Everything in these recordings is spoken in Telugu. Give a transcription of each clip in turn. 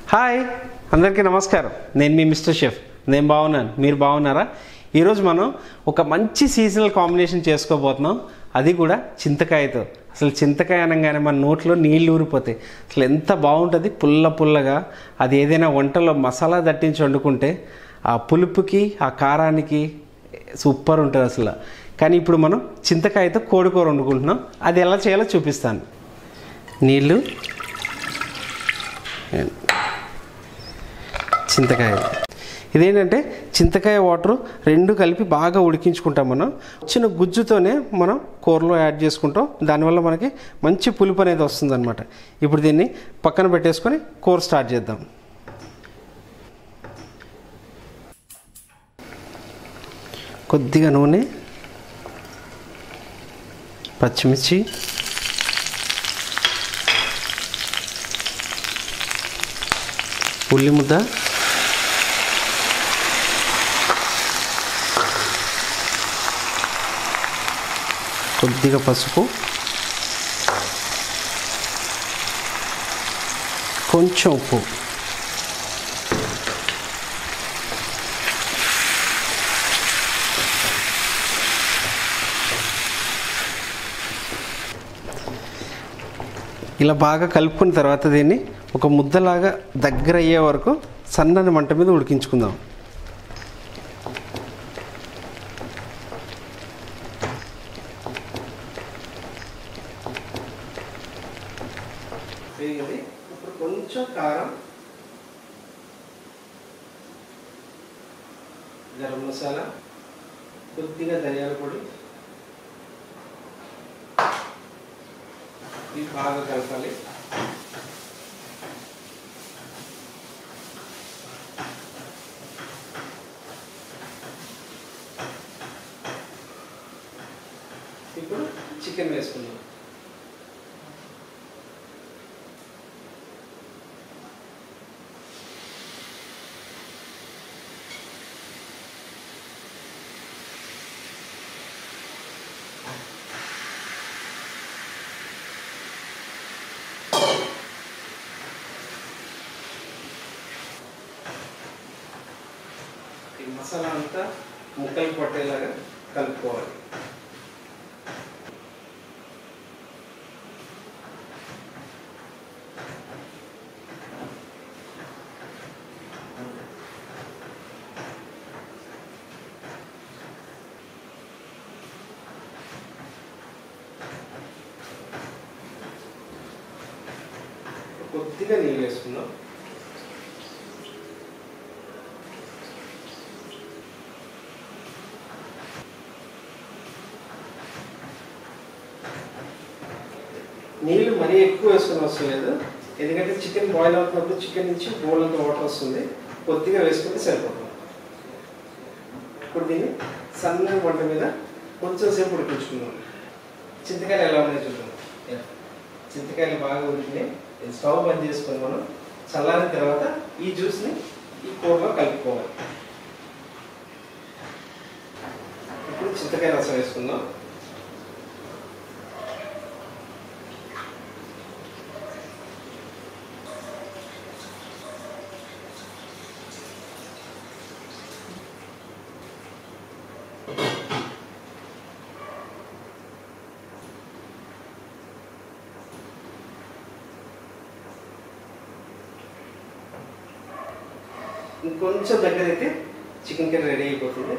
హాయ్ అందరికీ నమస్కారం నేను మీ మిస్టర్ షెఫ్ నేను బాగున్నాను మీరు బాగున్నారా ఈరోజు మనం ఒక మంచి సీజనల్ కాంబినేషన్ చేసుకోబోతున్నాం అది కూడా చింతకాయతో అసలు చింతకాయ అనగానే మన నోట్లో నీళ్ళు ఊరిపోతాయి అసలు ఎంత బాగుంటుంది పుల్ల పుల్లగా అది ఏదైనా వంటలో మసాలా దట్టించి వండుకుంటే ఆ పులుపుకి ఆ కారానికి సూపర్ ఉంటుంది అసలు కానీ ఇప్పుడు మనం చింతకాయతో కోడికూర వండుకుంటున్నాం అది ఎలా చేయాలో చూపిస్తాను నీళ్ళు చింతకాయ ఇదేంటంటే చింతకాయ వాటర్ రెండు కలిపి బాగా ఉడికించుకుంటాం మనం చిన్న గుజ్జుతోనే మనం కూరలో యాడ్ చేసుకుంటాం దానివల్ల మనకి మంచి పులుపు అనేది వస్తుందన్నమాట ఇప్పుడు దీన్ని పక్కన పెట్టేసుకొని కూర స్టార్ట్ చేద్దాం కొద్దిగా నూనె పచ్చిమిర్చి ఉల్లి ముద్ద కొద్దిగా పసుపు కొంచెం ఉప్పు ఇలా బాగా కలుపుకున్న తర్వాత దీన్ని ఒక ముద్దలాగా దగ్గర అయ్యే వరకు సన్నని మంట మీద ఉడికించుకుందాం ఇప్పుడు కొంచెం కారం గరం మసాలా కొద్దిగా ధనియాల పొడి ఇవి బాగా కలపాలి ఇప్పుడు చికెన్ వేసుకుందాం ఈ మసాలా అంతా ముక్కలు పట్టేలాగా కలుపుకోవాలి కొద్దిగా నీళ్ళు వేసుకుందాం నీళ్ళు మరీ ఎక్కువ వేసుకుని అవసరం లేదు ఎందుకంటే చికెన్ బాయిల్ అవుతున్నప్పుడు చికెన్ నుంచి బోల్ అంత వాటర్ వస్తుంది కొద్దిగా వేసుకుంటే సరిపోతుంది ఇప్పుడు దీన్ని సన్నని వంట మీద కొంచెం సేపు ఉడికించుకుందాం చింతకాయలు ఎలా ఉన్నాయో చూద్దాం చింతకాయలు బాగా ఉడికినాయి ఇది స్టవ్ బంద్ చేసుకొని మనం చల్లారిన తర్వాత ఈ జ్యూస్ని ఈ కూరలో కలుపుకోవాలి ఇప్పుడు చింతకాయ రసం వేసుకుందాం ఇంకొంచెం దగ్గర అయితే చికెన్ కర్రీ రెడీ అయిపోతుంది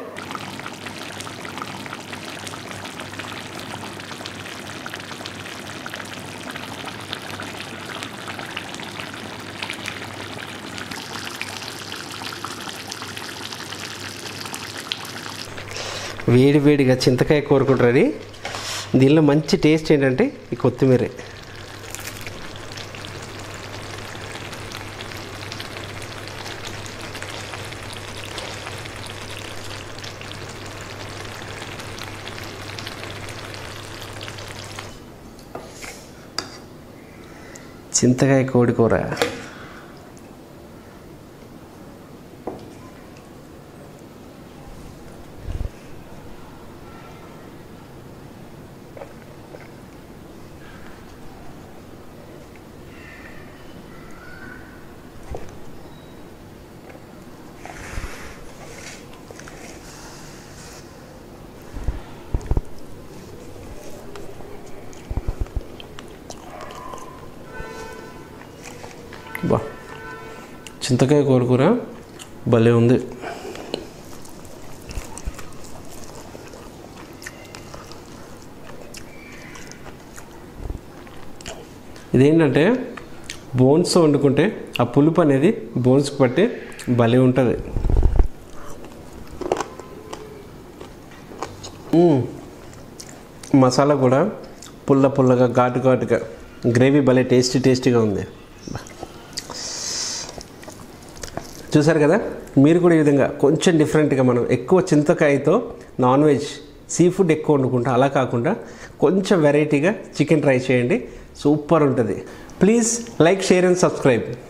వేడి వేడిగా చింతకాయ కూరకుంటు రెడీ దీనిలో మంచి టేస్ట్ ఏంటంటే ఈ కొత్తిమీరే చింతకాయ కోడి కూర బా చింతకాయ కూరకూర భలే ఉంది ఇదేంటంటే బోన్స్ వండుకుంటే ఆ పులుపు అనేది బోన్స్కి పట్టి భలే ఉంటుంది మ్మ్. మసాలా కూడా పుల్ల పుల్లగా ఘాటు ఘాటుగా గ్రేవీ భలే టేస్టీ టేస్టీగా ఉంది చూసారు కదా మీరు కూడా ఈ విధంగా కొంచెం డిఫరెంట్గా మనం ఎక్కువ చింతకాయతో నాన్ వెజ్ సీ ఫుడ్ ఎక్కువ వండుకుంటాం అలా కాకుండా కొంచెం వెరైటీగా చికెన్ ట్రై చేయండి సూపర్ ఉంటుంది please like share and subscribe